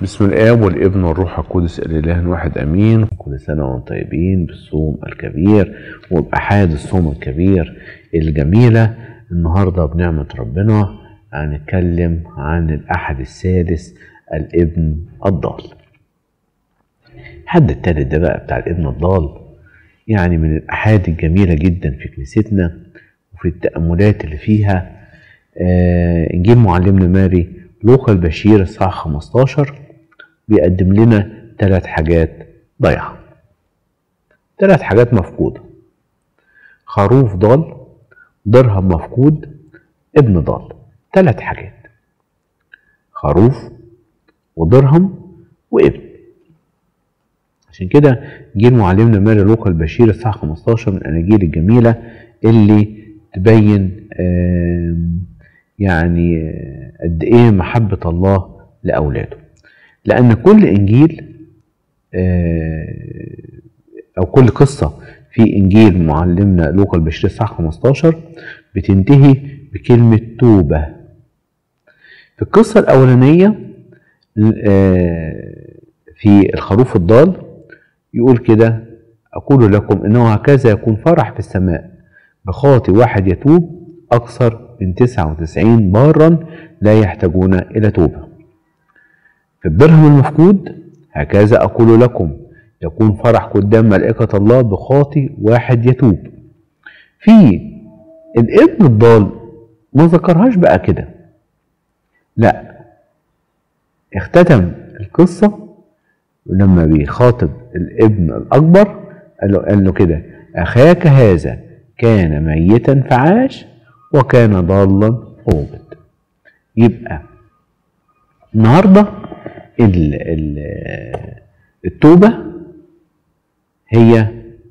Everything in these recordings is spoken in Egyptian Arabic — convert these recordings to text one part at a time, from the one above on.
بسم الآب والابن والروح القدس الإله واحد أمين كل سنة وانتم طيبين بالصوم الكبير وبأحاد الصوم الكبير الجميلة النهاردة بنعمة ربنا هنتكلم عن الأحد السادس الابن الضال الحد التالت ده بقى بتاع الابن الضال يعني من الأحاد الجميلة جدا في كنيستنا وفي التأملات اللي فيها آه إنجيل معلمنا ماري لوقا البشير الساعة 15 بيقدم لنا ثلاث حاجات ضايعة ثلاث حاجات مفقودة خروف ضال درهم مفقود ابن ضال ثلاث حاجات خروف ودرهم وابن عشان كده جه معلمنا ماري لوقا البشير الساعة 15 من الأناجيل الجميلة اللي تبين يعني قد إيه محبة الله لأولاده لأن كل إنجيل أو كل قصة في إنجيل معلمنا لوقا البشير الساعة 15 بتنتهي بكلمة توبة في القصة الأولانية في الخروف الضال يقول كده أقول لكم إنه هكذا يكون فرح في السماء بخاطئ واحد يتوب أكثر من 99 بارا لا يحتاجون إلى توبة في الدرهم المفقود هكذا أقول لكم يكون فرح قدام ملائكة الله بخاطئ واحد يتوب في الابن الضال ما ذكرهاش بقى كده لا اختتم القصة لما بيخاطب الابن الأكبر قال له, قال له كده أخاك هذا كان ميتا فعاش وكان ضالا فوجد يبقى النهارده ال ال التوبة هي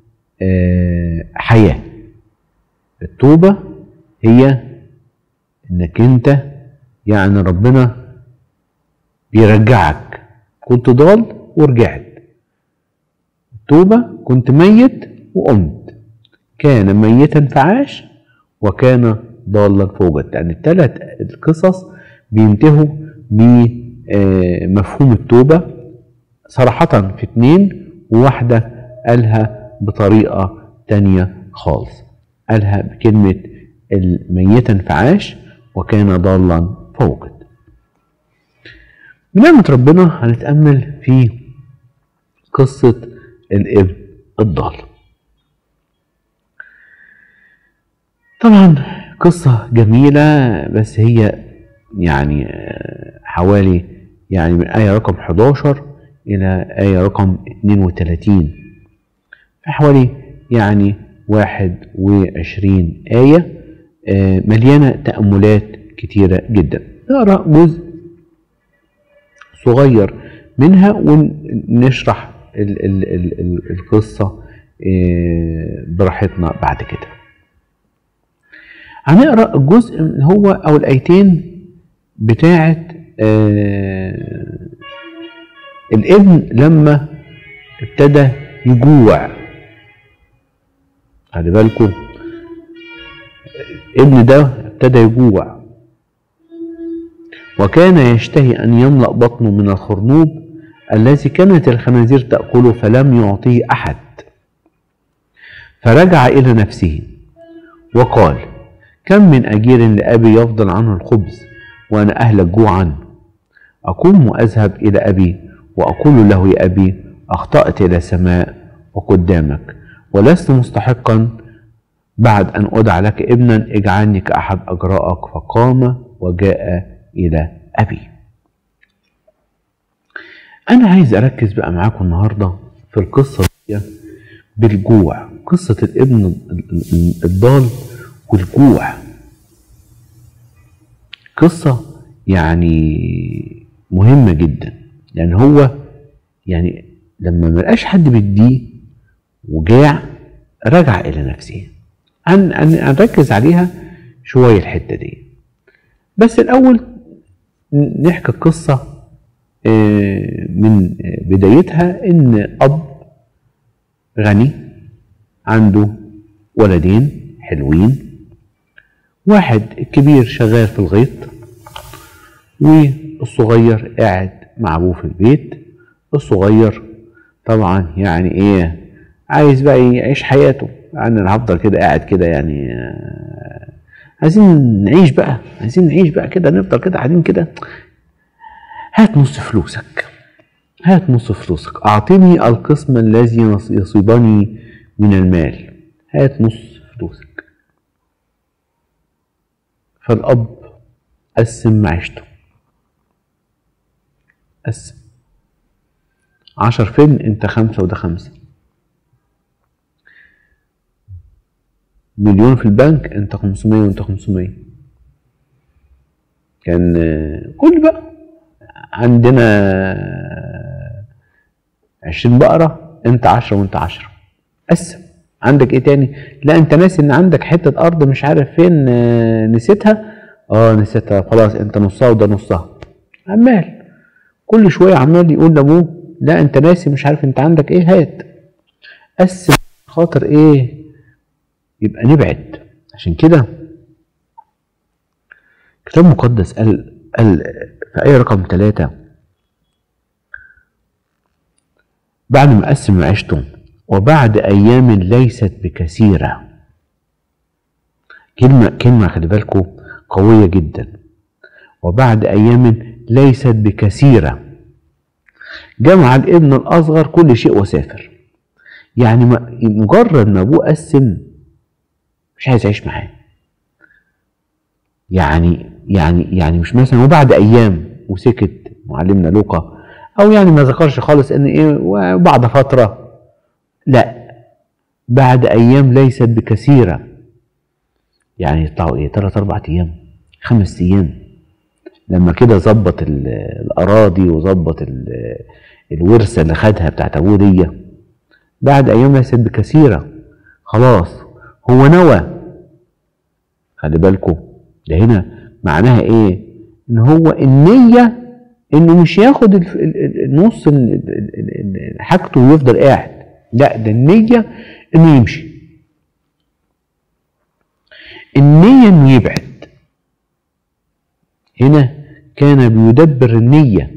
حياة التوبة هي انك انت يعني ربنا بيرجعك كنت ضال ورجعت التوبة كنت ميت وقمت كان ميتا فعاش وكان ضالا فوجد يعني الثلاث القصص بينتهوا بمفهوم التوبة صراحة في اتنين وواحدة قالها بطريقة تانية خالص قالها بكلمة الميتا فعاش وكان ضالا فوجد بنعمة ربنا هنتأمل في قصة الابن الضال طبعا قصة جميلة بس هي يعني حوالي يعني من آية رقم 11 إلى آية رقم 32 حوالي يعني 21 آية مليانة تأملات كتيرة جدا نقرأ جزء صغير منها ونشرح ال ال ال ال القصة براحتنا بعد كده هنقرا الجزء اللي هو او الايتين بتاعه آه الابن لما ابتدى يجوع خلي بالكم الابن ده ابتدى يجوع وكان يشتهي ان يملا بطنه من الخرنوب الذي كانت الخنازير تاكله فلم يعطيه احد فرجع الى نفسه وقال كم من أجير لأبي يفضل عنه الخبز وأنا أهلك جوعا أقوم وأذهب إلى أبي وأقول له يا أبي أخطأت إلى السماء وقدامك ولست مستحقا بعد أن أدع لك ابنا اجعلني كأحد أجرائك فقام وجاء إلى أبي أنا عايز أركز بقى معاكم النهاردة في القصة دي بالجوع قصة الابن الضال والجوع قصة يعني مهمة جدا لأن هو يعني لما ملقاش حد بيديه وجاع رجع إلى نفسه هنركز عليها شوية الحتة دي بس الأول نحكي القصة من بدايتها إن أب غني عنده ولدين حلوين واحد الكبير شغال في الغيط والصغير قاعد مع ابوه في البيت الصغير طبعا يعني ايه عايز بقى يعيش حياته يعني انا هفضل كده قاعد كده يعني آه، عايزين نعيش بقى عايزين نعيش بقى كده نفضل كده قاعدين كده هات نص فلوسك هات نص فلوسك أعطني القسم الذي يصيبني من المال هات نص فلوسك فالأب قسم معيشته قسم عشر فين انت خمسة وده خمسة مليون في البنك انت خمسمية وانت خمسمية كان كل بقى عندنا عشرين بقرة انت عشرة وانت عشرة قسم عندك ايه تاني لا انت ناسي ان عندك حتة ارض مش عارف فين نسيتها اه نسيتها خلاص انت نصها وده نصها عمال كل شوية عمال يقول لابوه لا انت ناسي مش عارف انت عندك ايه هات قسم خاطر ايه يبقى نبعد عشان كده كتاب مقدس قال قال في آية رقم ثلاثة بعد ما قسم عشتم وبعد أيام ليست بكثيرة كلمة كلمة خلي بالكم قوية جدا وبعد أيام ليست بكثيرة جمع الابن الأصغر كل شيء وسافر يعني مجرد ما أبوه قسم مش عايز يعيش معاه يعني يعني يعني مش مثلا وبعد أيام وسكت معلمنا لوقا أو يعني ما ذكرش خالص إن إيه وبعد فترة لا بعد أيام ليست بكثيرة يعني يطلعوا إيه ثلاث أربع أيام خمس أيام لما كده ظبط الاراضي وظبط الورثه اللي خدها بتاعت ابوه دي بعد ايام ليست بكثيره خلاص هو نوى خلي بالكم ده هنا معناها ايه ان هو النيه انه مش ياخد النص حاجته ويفضل قاعد لا ده النيه انه يمشي النيه انه يبعد هنا كان بيدبر النية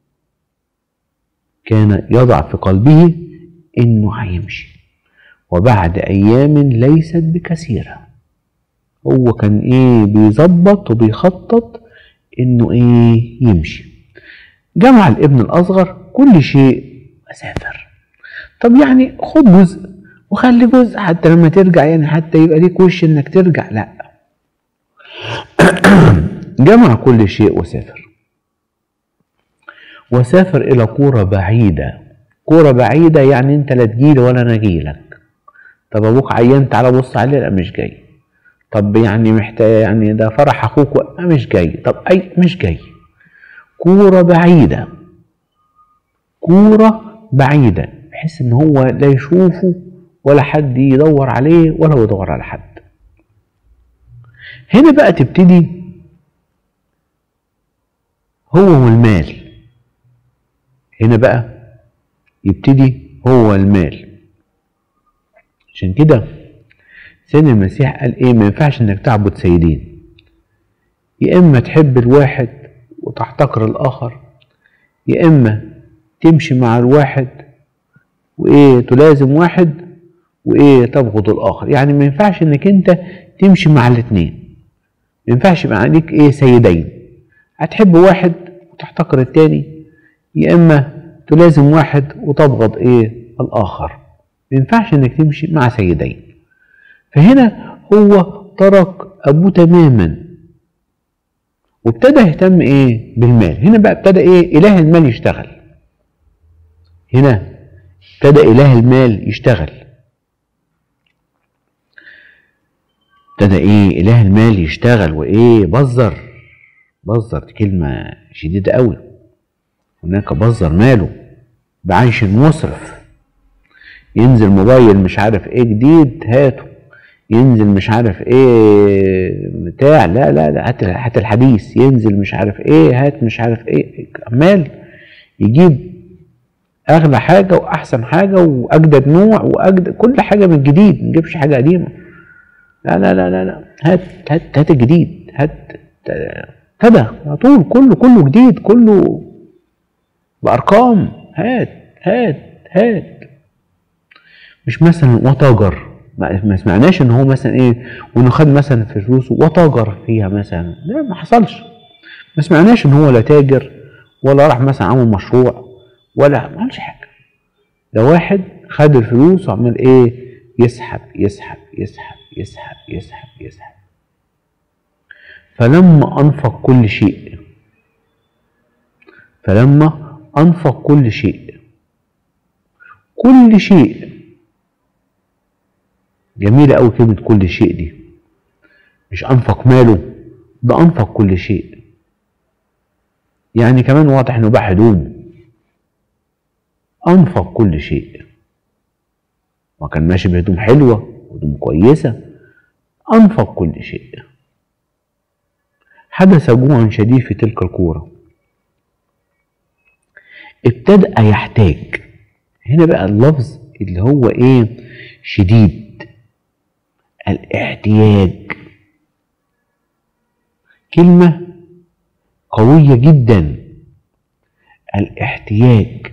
كان يضع في قلبه انه هيمشي وبعد ايام ليست بكثيرة هو كان ايه بيظبط وبيخطط انه ايه يمشي جمع الابن الاصغر كل شيء وسافر طب يعني خد جزء وخلي جزء حتى لما ترجع يعني حتى يبقى ليك وش انك ترجع لا جمع كل شيء وسافر وسافر إلى قرى بعيدة قرى بعيدة يعني أنت لا تجيلي ولا أنا أجيلك طب أبوك عيان تعالى بص عليه لا مش جاي طب يعني محتاج يعني ده فرح أخوك مش جاي طب أي مش جاي كورة بعيدة كورة بعيدة بحيث إن هو لا يشوفه ولا حد يدور عليه ولا يدور على حد هنا بقى تبتدي هو والمال هنا بقى يبتدي هو المال عشان كده سيدنا المسيح قال ايه ما ينفعش انك تعبد سيدين يا اما تحب الواحد وتحتقر الاخر يا اما تمشي مع الواحد وايه تلازم واحد وايه تبغض الاخر يعني ما ينفعش انك انت تمشي مع الاثنين ما ينفعش يبقى عليك ايه سيدين هتحب واحد وتحتقر التاني يا اما تلازم واحد وتبغض ايه الاخر ما ينفعش انك تمشي مع سيدين فهنا هو ترك ابوه تماما وابتدى يهتم ايه بالمال هنا بقى ابتدى ايه اله المال يشتغل هنا ابتدى اله المال يشتغل ابتدى ايه اله المال يشتغل وايه بزر بزر دي كلمه شديده قوي هناك بزر ماله بعيش مسرف ينزل موبايل مش عارف ايه جديد هاته ينزل مش عارف ايه بتاع لا لا لا هات هات الحديث ينزل مش عارف ايه هات مش عارف ايه عمال يجيب اغلى حاجه واحسن حاجه واجدد نوع واجدد كل حاجه من جديد ما نجيبش حاجه قديمه لا لا لا لا لا هات هات هات الجديد هات ابتدى على طول كله كله جديد كله بارقام هات هات هات مش مثلا وتاجر ما سمعناش ان هو مثلا ايه وانه خد مثلا في فلوسه وتاجر فيها مثلا لا ما حصلش ما سمعناش ان هو لا تاجر ولا راح مثلا عمل مشروع ولا ما عملش حاجه ده واحد خد الفلوس وعمل ايه يسحب يسحب يسحب يسحب يسحب يسحب فلما انفق كل شيء فلما انفق كل شيء كل شيء جميلة أوي كلمة كل شيء دي مش أنفق ماله ده أنفق كل شيء يعني كمان واضح إنه باع هدوم أنفق كل شيء وكان ماشي بهدوم حلوة هدوم كويسة أنفق كل شيء حدث جوع شديد في تلك الكورة ابتدأ يحتاج هنا بقى اللفظ اللي هو ايه شديد الاحتياج كلمة قوية جدا الاحتياج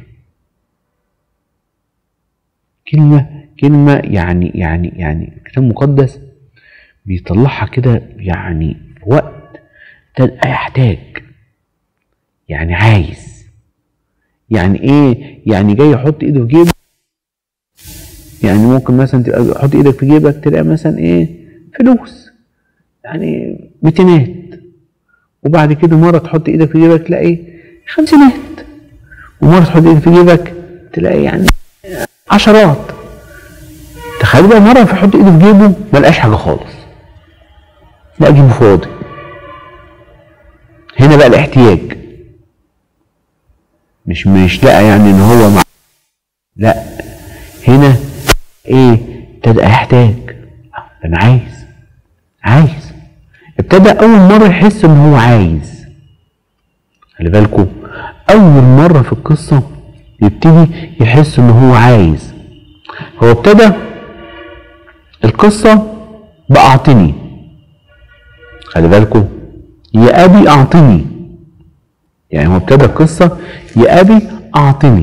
كلمة كلمة يعني يعني يعني الكتاب المقدس بيطلعها كده يعني في وقت تبقى يحتاج يعني عايز يعني ايه يعني جاي يحط ايده في جيبه يعني ممكن مثلا تبقى تحط ايدك في جيبك تلاقي مثلا ايه فلوس يعني ميتينات وبعد كده مرة تحط ايدك في جيبك تلاقي خمسينات ومرة تحط ايدك في جيبك تلاقي يعني عشرات تخيل بقى مرة يحط ايده في جيبه ما لقاش حاجة خالص لا جيبه فاضي هنا بقى الاحتياج مش مش لقى يعني ان هو مع لا هنا ايه ابتدى يحتاج انا عايز عايز ابتدى اول مرة يحس ان هو عايز خلي بالكم اول مرة في القصة يبتدي يحس ان هو عايز هو ابتدى القصة بأعطني خلي بالكم يا أبي أعطني يعني هو ابتدى القصة يا أبي أعطني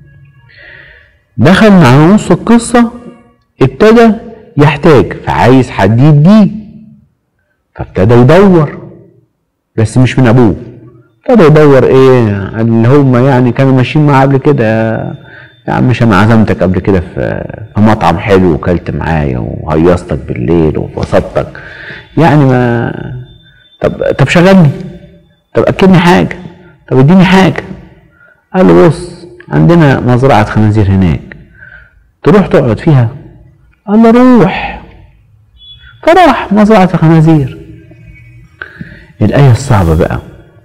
دخل مع نص القصة ابتدى يحتاج فعايز حد يديه فابتدى يدور بس مش من أبوه ابتدى يدور ايه اللي هم يعني كانوا ماشيين معاه قبل كده يا عم مش انا عزمتك قبل كده في في مطعم حلو وكلت معايا وهيصتك بالليل وبسطتك يعني ما طب طب شغلني طب اكلني حاجه طب اديني حاجه قال له بص عندنا مزرعه خنازير هناك تروح تقعد فيها قال له روح فراح مزرعه الخنازير الايه الصعبه بقى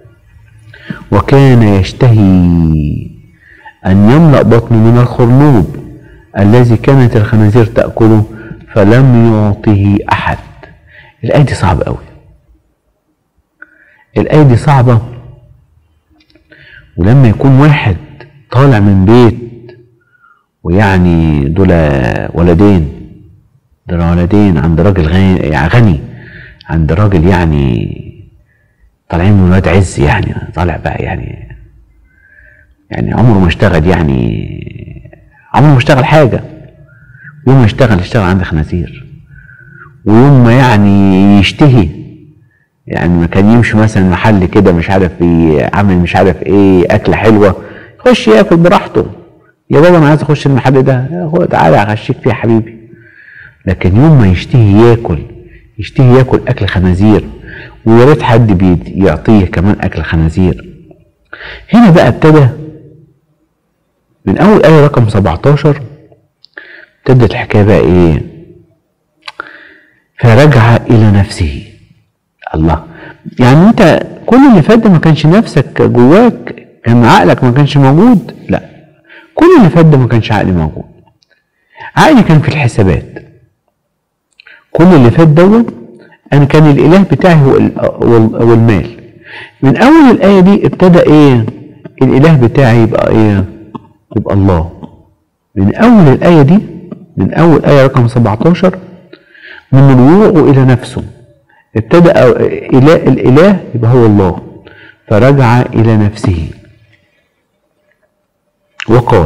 وكان يشتهي أن يملأ بطنه من الخرنوب الذي كانت الخنازير تأكله فلم يعطه أحد الآية دي صعبة أوي الآية دي صعبة ولما يكون واحد طالع من بيت ويعني دول ولدين دول ولدين عند راجل غني, يعني غني عند راجل يعني طالعين من ولاد عز يعني طالع بقى يعني يعني عمره ما اشتغل يعني عمره ما اشتغل حاجة يوم ما اشتغل اشتغل عند خنازير ويوم ما يعني يشتهي يعني ما كان يمشي مثلا محل كده مش عارف عامل مش عارف ايه اكله حلوه يخش ياكل براحته يا بابا انا عايز اخش المحل ده هو تعالى اغشيك فيه يا حبيبي لكن يوم ما يشتهي ياكل يشتهي ياكل اكل خنازير ويا ريت حد بيعطيه كمان اكل خنازير هنا بقى ابتدى من اول ايه رقم 17 ابتدت الحكايه بقى ايه فرجع الى نفسه الله يعني انت كل اللي فات ده ما كانش نفسك جواك كان عقلك ما كانش موجود لا كل اللي فات ده ما كانش عقلي موجود عقلي كان في الحسابات كل اللي فات دوت انا كان الاله بتاعي هو هو المال من اول الايه دي ابتدى ايه الاله بتاعي يبقى ايه يبقى الله من اول الايه دي من اول ايه رقم 17 من رجوعه الى نفسه ابتدى إله الاله يبقى هو الله فرجع الى نفسه وقال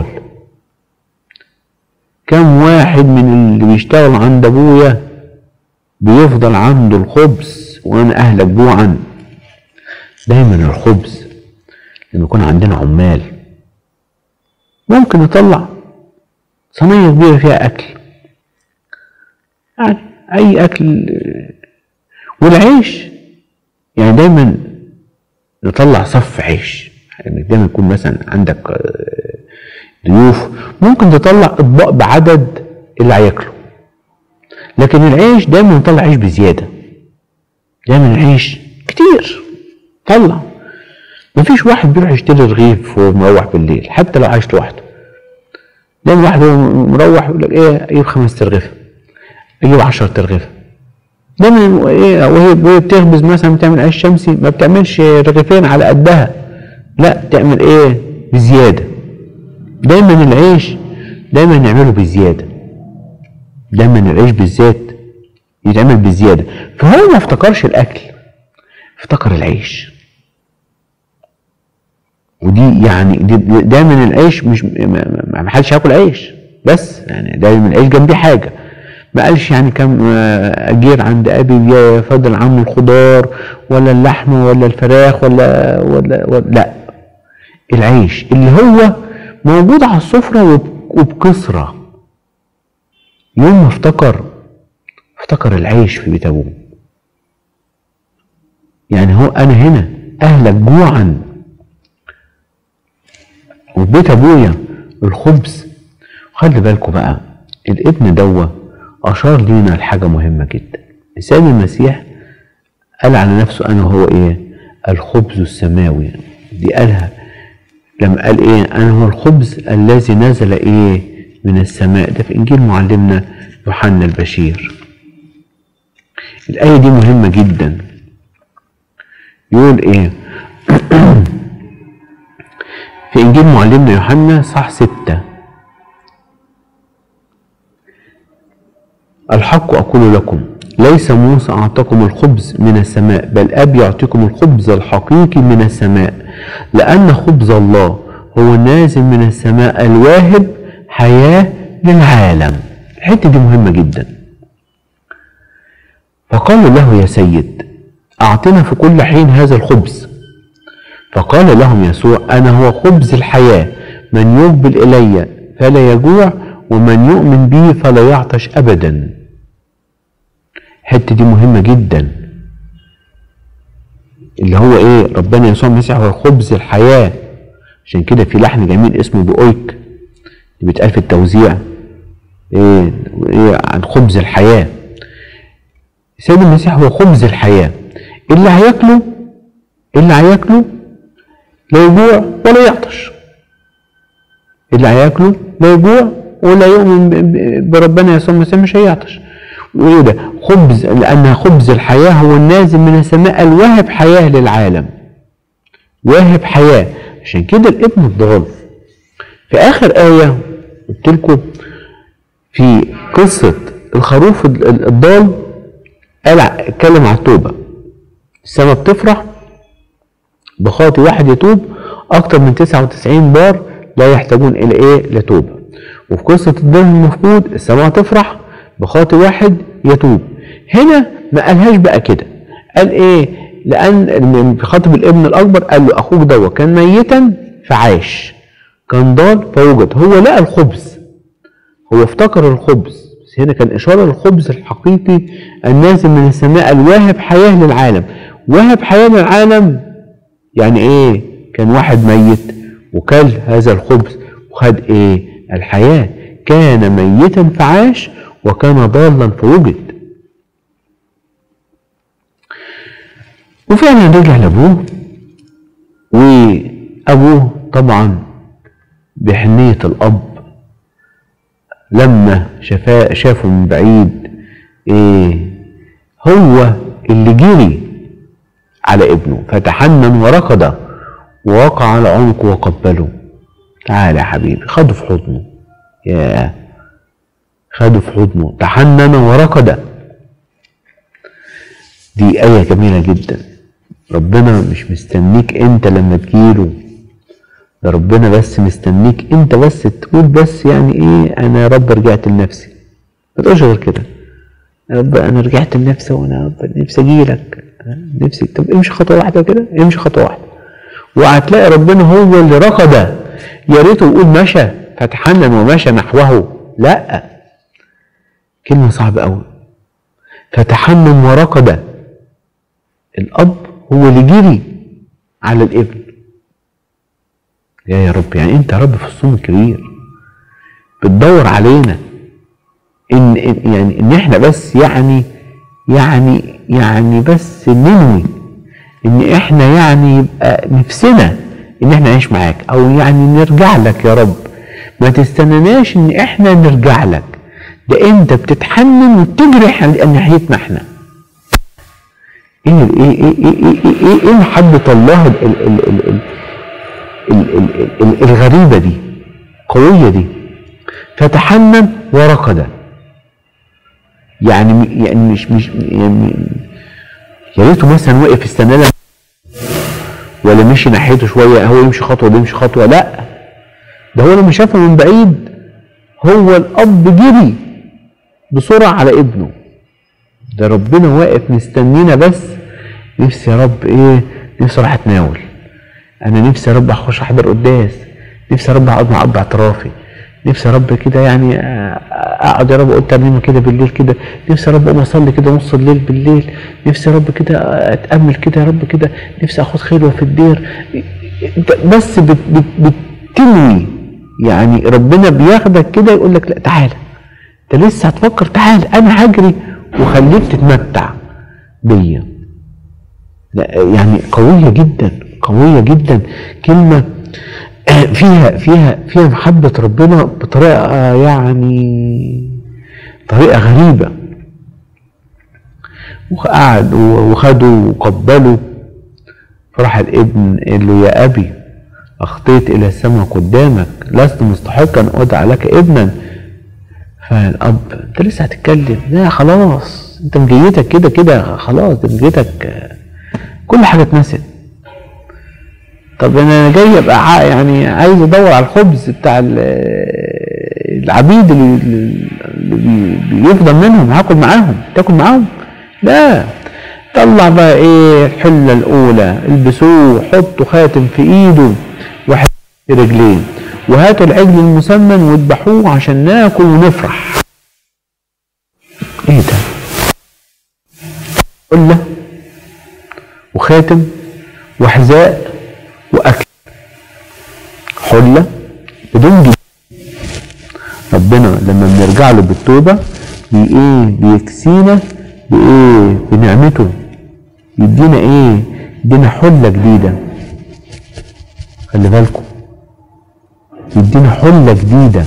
كم واحد من اللي بيشتغل عند ابويا بيفضل عنده الخبز وانا اهلك جوعا دايما الخبز لما يكون عندنا عمال ممكن نطلع صينية كبيرة فيها أكل يعني أي أكل والعيش يعني دايما نطلع صف عيش يعني دايما يكون مثلا عندك ضيوف ممكن تطلع اطباق بعدد اللي هياكلوا لكن العيش دايما نطلع عيش بزياده دايما العيش كتير طلع مفيش واحد بيروح يشتري رغيف وهو مروح بالليل حتى لو عايش لوحده دايما واحد مروح يقول لك ايه اجيب خمس ترغيفه اجيب 10 ترغيفه دايما ايه وهي وهي بتخبز مثلا بتعمل عيش شمسي ما بتعملش رغيفين على قدها لا تعمل ايه بزياده دايما العيش دايما نعمله بزياده دايما العيش بالذات يتعمل بزياده فهو ما افتكرش الاكل افتكر العيش ودي يعني دي دايما العيش مش ما حدش ياكل عيش بس يعني دايما العيش جنبيه حاجه ما قالش يعني كم اجير عند ابي فضل عنه الخضار ولا اللحمه ولا الفراخ ولا ولا, ولا لا العيش اللي هو موجود على السفره وبكثره يوم ما افتكر افتكر العيش في بيت ابوه يعني هو انا هنا اهلك جوعا وفي بيت ابويا الخبز خلي بالكم بقى الابن دوه اشار لينا لحاجه مهمه جدا السيد المسيح قال على نفسه انا هو ايه الخبز السماوي دي قالها لما قال ايه انا هو الخبز الذي نزل ايه من السماء ده في انجيل معلمنا يوحنا البشير الايه دي مهمه جدا يقول ايه في انجيل معلمنا يوحنا صح ستة الحق اقول لكم ليس موسى اعطاكم الخبز من السماء بل اب يعطيكم الخبز الحقيقي من السماء لان خبز الله هو نازل من السماء الواهب حياه للعالم الحته دي مهمه جدا فقالوا له يا سيد اعطنا في كل حين هذا الخبز فقال لهم يسوع انا هو خبز الحياه من يقبل الي فلا يجوع ومن يؤمن بي فلا يعطش ابدا الحته دي مهمه جدا اللي هو ايه ربنا يسوع المسيح هو خبز الحياه عشان كده في لحن جميل اسمه بأويك اللي بيتقال في التوزيع ايه, إيه عن خبز الحياه السيد المسيح هو خبز الحياه اللي هياكله اللي هياكله لا يجوع ولا يعطش اللي هياكله لا يجوع ولا يؤمن بربنا يسوع المسيح مش هيعطش وايه ده خبز لان خبز الحياه هو النازل من السماء الواهب حياه للعالم واهب حياه عشان كده الابن الضال في اخر ايه قلت لكم في قصه الخروف الضال قال اتكلم على التوبه السماء بتفرح بخاطي واحد يتوب اكتر من 99 بار لا يحتاجون الى ايه لتوبه وفي قصه الدم المفقود السماء تفرح بخاطي واحد يتوب هنا ما قالهاش بقى كده قال ايه لان خاطب الابن الاكبر قال له اخوك دوت كان ميتا فعاش كان ضال فوجد هو لقى الخبز هو افتكر الخبز بس هنا كان اشاره للخبز الحقيقي النازل من السماء الواهب حياه للعالم واهب حياه للعالم يعني ايه كان واحد ميت وكل هذا الخبز وخد ايه الحياه كان ميتا فعاش وكان ضالا فوجد وفعلا رجع لابوه وابوه طبعا بحنية الاب لما شافا شافه من بعيد ايه هو اللي جري على ابنه فتحنن وركض ووقع على عنقه وقبله تعال يا حبيبي خده في حضنه ياه خده في حضنه تحنن وركض دي آية جميلة جدا ربنا مش مستنيك انت لما تجيله ده ربنا بس مستنيك انت بس تقول بس يعني ايه انا يا رب رجعت لنفسي ما تقولش غير كده يا رب انا رجعت لنفسي وانا يا رب نفسي اجي لك نفسي طب امشي خطوه واحده كده امشي خطوه واحده وهتلاقي ربنا هو اللي رقد يا ريته يقول مشى فتحنن ومشى نحوه لا كلمه صعبه قوي فتحنن ورقد الاب هو اللي جري على الابن يا يا رب يعني انت يا رب في الصوم الكبير بتدور علينا ان إن- يعني ان احنا بس يعني يعني يعني بس ننوي ان احنا يعني يبقى نفسنا ان احنا نعيش معاك او يعني نرجع لك يا رب ما تستناناش ان احنا نرجع لك ده انت بتتحنن وبتجري عن- ناحيتنا احنا ايه ال- ايه ايه ايه ايه ايه, إيه, إيه محبة الله ال ال ال ال ال ال ال ال الغريبة دي قوية دي فتحنن ورقد يعني يعني مش مش يعني يا ريته مثلا وقف استنى لها ولا مشي ناحيته شويه هو يمشي خطوه ده يمشي خطوه لا ده هو لما شافه من بعيد هو الاب جري بسرعه على ابنه ده ربنا واقف مستنينا بس نفسي يا رب ايه نفسي اروح اتناول انا نفسي يا رب اخش احضر قداس نفسي يا رب اقعد مع اب اعترافي نفسي يا رب كده يعني آه، اقعد يا رب اقول ترنيمه كده بالليل كده نفسي يا رب اقوم اصلي كده نص الليل بالليل نفسي يا رب كده اتامل كده يا رب كده نفسي اخد خلوه في الدير انت بس بت بت بتنوي يعني ربنا بياخدك كده يقول لك لا تعالى انت لسه هتفكر تعالى انا هجري وخليك تتمتع بيا لا يعني قوية جدا قوية جدا كلمة فيها فيها فيها محبة ربنا بطريقة يعني طريقة غريبة وقعد وخده وقبله فراح الابن قال له يا أبي أخطيت إلى السماء قدامك لست مستحقا أن أدعى لك ابنا فالأب أنت لسه هتتكلم لا خلاص أنت مجيتك كده كده خلاص ده مجيتك آه، كل حاجة اتنست طب انا جاي ابقى ع- يعني عايز ادور على الخبز بتاع ال- العبيد اللي, اللي بي- بيفضل منهم هاكل معاهم تاكل معاهم لا طلع بقى ايه الحله الاولى البسوه حطوا خاتم في ايده واحد في رجليه وهاتوا العجل المسمن واذبحوه عشان ناكل ونفرح ايه ده حله وخاتم وحذاء واكل حله بدون جد ربنا لما بنرجع له بالتوبه بي ايه بيكسينا بايه بنعمته يدينا ايه يدينا حله جديده خلي بالكم يدينا حله جديده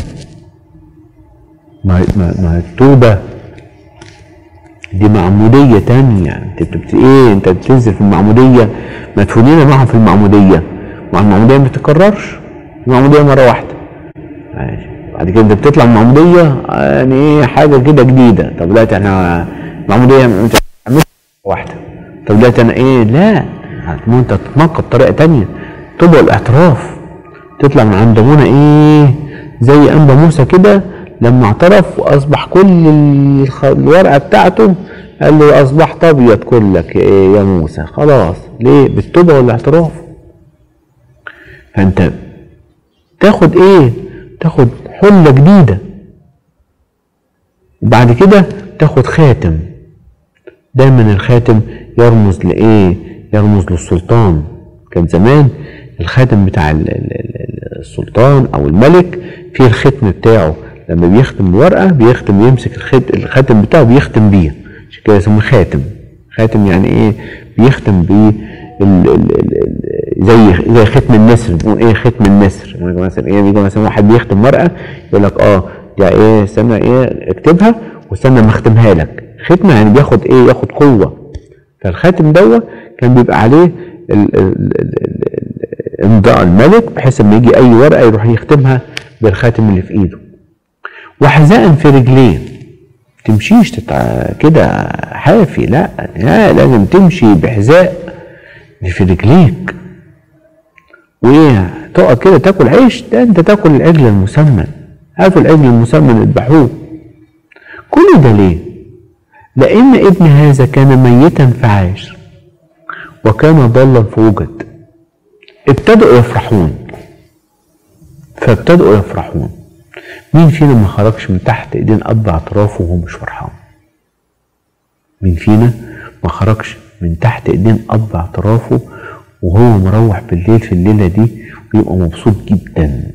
ما ما ما التوبه دي معمودية تانية انت بت ايه انت بتنزل في المعمودية مدفونين معهم في المعمودية مع المعمودية ما بتتكررش المعمودية مرة واحدة ماشي بعد كده انت بتطلع من المعمودية يعني ايه حاجة كده جديدة طب دلوقتي احنا المعمودية انت عملت واحدة طب دلوقتي انا ايه لا ما انت تتنقى بطريقة تانية توبة الاعتراف تطلع من عند ابونا ايه زي انبا موسى كده لما اعترف واصبح كل الخ- الورقه بتاعته قال له اصبحت ابيض كلك إيه يا موسى خلاص ليه بالتوبه والاعتراف فانت تاخد ايه تاخد حله جديده وبعد كده تاخد خاتم دايما الخاتم يرمز لايه يرمز للسلطان كان زمان الخاتم بتاع ال- ال- ال- السلطان او الملك فيه الختم بتاعه لما بيختم الورقه بيختم يمسك الخت- الخاتم بتاعه بيختم بيه عشان كده يسموه خاتم خاتم يعني ايه بيختم بيه ال- ال- ال- ال- زي زي ختم النسر بنقول ايه ختم النسر يعني مثلا ايه بيجي مثلا واحد بيختم ورقه يقول لك اه دي ايه استنى ايه اكتبها واستنى ما اختمها لك ختمه يعني بياخد ايه ياخد قوه فالخاتم دوت كان بيبقى عليه ال- ال- ال- ال- ال- امضاء الملك بحيث لما يجي اي ورقه يروح يختمها بالخاتم اللي في ايده وحذاء في رجليه تمشيش تتع... كده حافي لا لا لازم تمشي بحذاء في رجليك وايه تقعد كده تاكل عيش ده انت تاكل العجل المسمن هاتوا العجل المسمن اذبحوه كل ده ليه لان ابن هذا كان ميتا فعاش وكان ضالا فوجد ابتدأوا يفرحون فابتدأوا يفرحون مين فينا ما خرجش من تحت ايدين اب اعترافه وهو مش فرحان مين فينا ما خرجش من تحت ايدين اب اعترافه وهو مروح بالليل في الليله دي ويبقى مبسوط جدا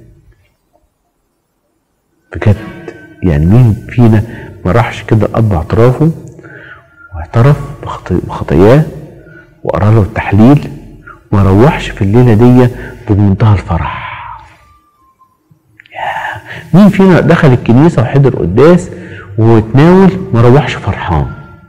بجد يعني مين فينا ما راحش كده اب اعترافه واعترف بخطاياه وقرا له التحليل وما روحش في الليله دي بمنتهى الفرح مين فينا دخل الكنيسه وحضر قداس وتناول ما روحش فرحان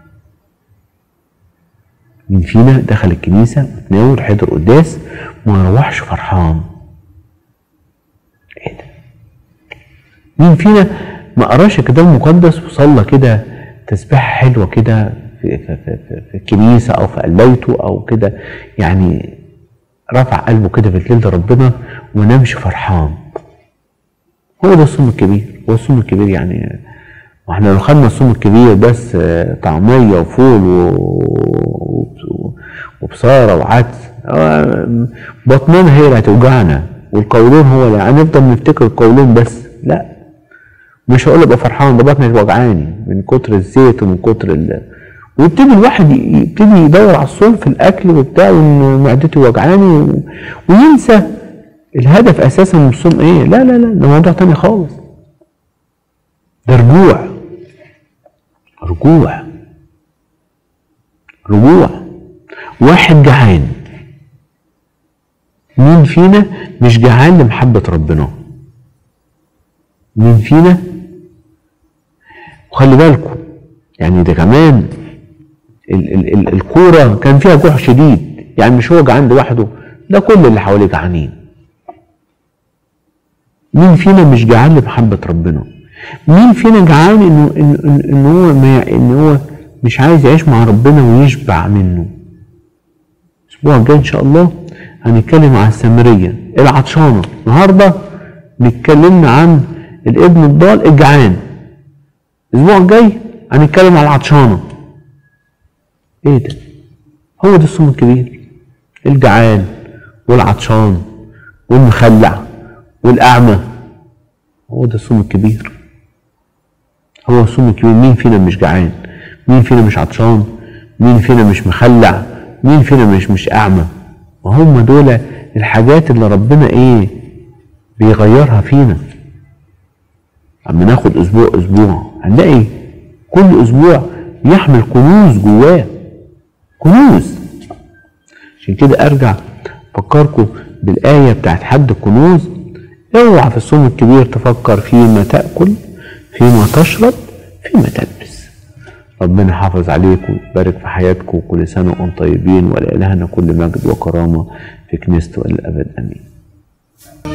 مين فينا دخل الكنيسه وتناول حضر قداس وما روحش فرحان ايه ده مين فينا ما قراش الكتاب المقدس وصلى كده تسبيحه حلوه كده في, في, في, في الكنيسه او في قلبيته او كده يعني رفع قلبه كده في الليل لربنا وما نامش فرحان هو ده الصوم الكبير هو الصوم الكبير يعني واحنا لو خدنا الصوم الكبير بس طعمية وفول وبصارة وعدس بطننا هي اللي هتوجعنا والقولون هو اللي هنفضل نفتكر القولون بس لا مش هقول ابقى فرحان ده بطني وجعاني من كتر الزيت ومن كتر ال ويبتدي الواحد يبتدي يدور على الصوم في الاكل وبتاع وان معدتي وجعاني وينسى الهدف اساسا من الصوم ايه لا لا لا ده موضوع تاني خالص ده رجوع رجوع رجوع واحد جعان مين فينا مش جعان لمحبة ربنا مين فينا وخلي بالكم يعني ده كمان ال ال ال الكورة كان فيها جوع شديد يعني مش هو جعان لوحده ده كل اللي حواليه جعانين مين فينا مش جعان لمحبة ربنا مين فينا جعان انه انه إن هو ما ان هو مش عايز يعيش مع ربنا ويشبع منه الاسبوع الجاي ان شاء الله هنتكلم عن السامريه العطشانه النهارده نتكلمنا عن الابن الضال الجعان الاسبوع الجاي هنتكلم عن العطشانه ايه ده هو ده الصوم الكبير الجعان والعطشان والمخلع والأعمى هو ده الصوم الكبير هو الصوم الكبير مين فينا مش جعان مين فينا مش عطشان مين فينا مش مخلع مين فينا مش مش أعمى وهم دول الحاجات اللي ربنا إيه بيغيرها فينا اما ناخد أسبوع أسبوع هنلاقي كل أسبوع يحمل كنوز جواه كنوز عشان كده أرجع أفكركم بالآية بتاعت حد الكنوز اوعى في الصوم الكبير تفكر فيما تاكل فيما تشرب فيما تلبس ربنا يحافظ عليكم ويبارك في حياتكم وكل سنه وانتم طيبين ولإلهنا كل مجد وكرامه في كنيسته الى الابد امين